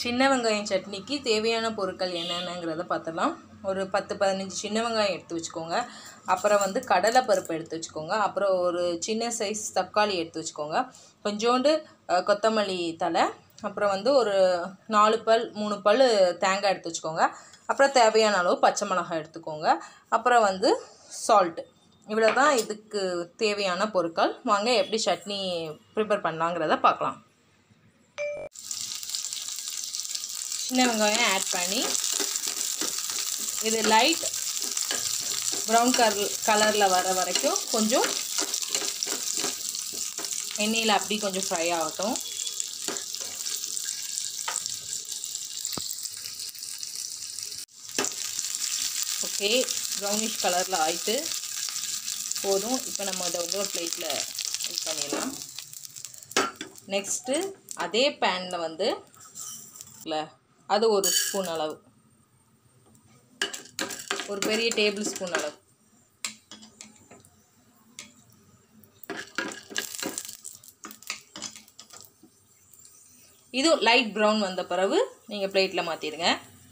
சின்ன வெங்காயம் சட்னிக்கு தேவையான பொருட்கள் என்னென்னங்கிறத பார்த்துடலாம் ஒரு பத்து பதினஞ்சு சின்ன வெங்காயம் எடுத்து வச்சுக்கோங்க அப்புறம் வந்து கடலைப்பருப்பு எடுத்து வச்சுக்கோங்க அப்புறம் ஒரு சின்ன சைஸ் தக்காளி எடுத்து வச்சுக்கோங்க கொஞ்சோண்டு அஹ், கொத்தமல்லி தலை அப்புறம் வந்து ஒரு நாலு பல் மூணு பல் தேங்காய் எடுத்து வச்சுக்கோங்க அப்புறம் தேவையான அளவு பச்சை மிளகாய் எடுத்துக்கோங்க அப்புறம் வந்து சால்ட்டு இவ்வளோ தான் இதுக்கு தேவையான பொருட்கள் வாங்க எப்படி சட்னி ப்ரிப்பேர் பண்ணலாங்கிறத பார்க்கலாம் சின்ன வெங்காயம் ஆட் பண்ணி இது லைட் ப்ரௌன் கலர் கலரில் வர வரைக்கும் கொஞ்சம் எண்ணெயில் அப்படி கொஞ்சம் ஃப்ரை ஆகட்டும் ஓகே ப்ரௌனிஷ் கலரில் ஆயிட்டு போதும் இப்போ நம்ம அதை வந்து ஒரு பிளேட்டில் இது பண்ணிடலாம் நெக்ஸ்ட்டு அதே பேனில் வந்து இல்லை அது ஒரு ஸ்பூன் அளவு ஒரு பெரிய டேபிள் ஸ்பூன் அளவு இது லைட் ப்ரௌன் வந்த பிறகு நீங்கள் பிளேட்டில் மாற்றிடுங்க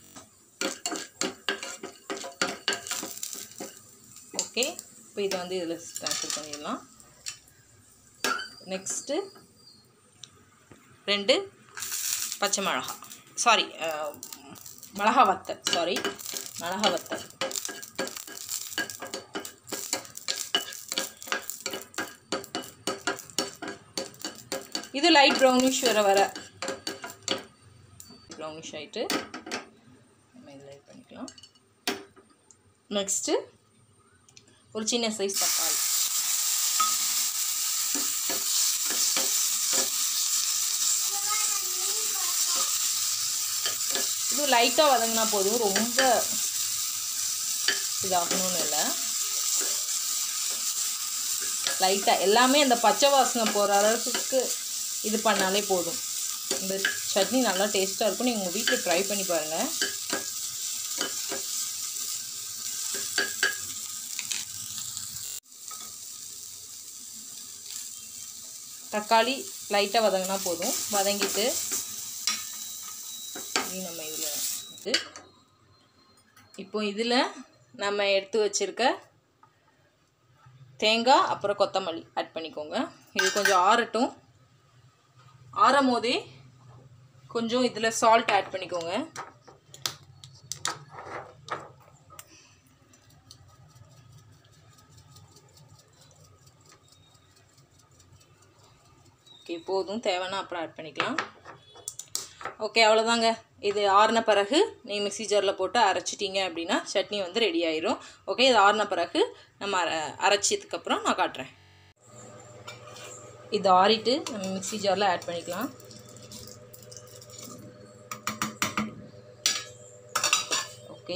ஓகே இப்போ இதை வந்து இதில் ட்ரான்ஸ்ஃபர் பண்ணிடலாம் நெக்ஸ்ட்டு ரெண்டு பச்சை மிளகா சாரி மிளகா வத்தல் சாரி மிளகா வத்தல் இது லைட் ப்ரௌனிஷ் வர வர ப்ரௌனிஷ் ஆகிட்டு நம்ம இதில் இது பண்ணிக்கலாம் நெக்ஸ்ட்டு ஒரு சின்ன சைஸ் தக்காளி இது லைட்டாக வதங்கினா போதும் ரொம்ப இதாகணும்னு இல்லை லைட்டாக எல்லாமே அந்த பச்சை வாசனை போகிற அளவுக்கு இது பண்ணாலே போதும் இந்த சட்னி நல்லா டேஸ்ட்டாக இருக்கும் நீங்கள் உங்கள் வீட்டில் ட்ரை பண்ணி பாருங்கள் தக்காளி லைட்டாக வதங்கினா போதும் வதங்கிட்டு இனி நம்ம இதில் இது இப்போ இதில் நம்ம எடுத்து வச்சுருக்க தேங்காய் அப்புறம் கொத்தமல்லி ஆட் பண்ணிக்கோங்க இது கொஞ்சம் ஆறட்டும் ஆறும் போதே கொஞ்சம் இதில் சால்ட் ஆட் பண்ணிக்கோங்க ஓகே போதும் தேவைன்னா அப்புறம் ஆட் பண்ணிக்கலாம் ஓகே அவ்வளோதாங்க இது ஆறின பிறகு நீங்கள் மிக்ஸி ஜாரில் போட்டு அரைச்சிட்டிங்க அப்படின்னா சட்னி வந்து ரெடி ஆயிரும் ஓகே இது ஆறின பிறகு நம்ம அரை அரைச்சதுக்கப்புறம் நான் காட்டுறேன் இது ஆறிட்டு நம்ம மிக்ஸி ஜாரில் ஆட் பண்ணிக்கலாம் ஓகே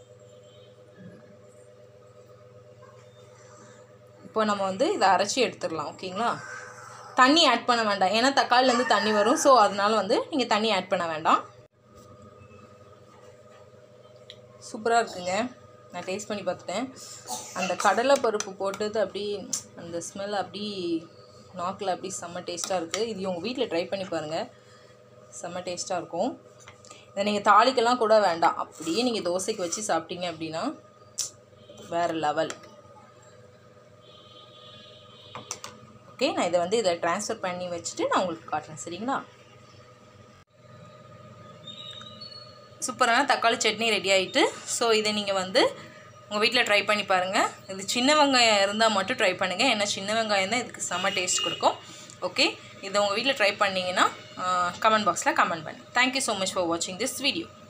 இப்போ நம்ம வந்து இதை அரைச்சி எடுத்துடலாம் ஓகேங்களா தண்ணி ஆட் பண்ண வேண்டாம் ஏன்னா தக்காளிலேருந்து தண்ணி வரும் ஸோ அதனால வந்து நீங்கள் தண்ணி ஆட் பண்ண வேண்டாம் சூப்பராக இருக்குங்க நான் டேஸ்ட் பண்ணி பார்த்துட்டேன் அந்த கடலை பருப்பு போட்டது அப்படி அந்த ஸ்மெல் அப்படி நாக்கில் அப்படி செம்ம டேஸ்ட்டாக இருக்குது இது உங்கள் வீட்டில் ட்ரை பண்ணி பாருங்கள் செம்ம டேஸ்ட்டாக இருக்கும் இதை நீங்கள் தாளிக்கெல்லாம் கூட வேண்டாம் அப்படியே நீங்கள் தோசைக்கு வச்சு சாப்பிட்டீங்க அப்படின்னா வேறு லெவல் ஓகே நான் இதை வந்து இதை ட்ரான்ஸ்ஃபர் பண்ணி வச்சுட்டு நான் உங்களுக்கு காட்டுறேன் சரிங்களா சூப்பரான தக்காளி சட்னி ரெடி ஆகிட்டு ஸோ இதை நீங்கள் வந்து உங்கள் வீட்டில் ட்ரை பண்ணி பாருங்கள் இது சின்ன வெங்காயம் இருந்தால் மட்டும் ட்ரை பண்ணுங்கள் ஏன்னா சின்ன வெங்காயம் தான் இதுக்கு செம்ம டேஸ்ட் கொடுக்கும் ஓகே இதை உங்கள் வீட்டில் ட்ரை பண்ணிங்கன்னா கமெண்ட் பாக்ஸில் கமெண்ட் பண்ணு தேங்க்யூ ஸோ மச் ஃபார் வாட்சிங் திஸ் வீடியோ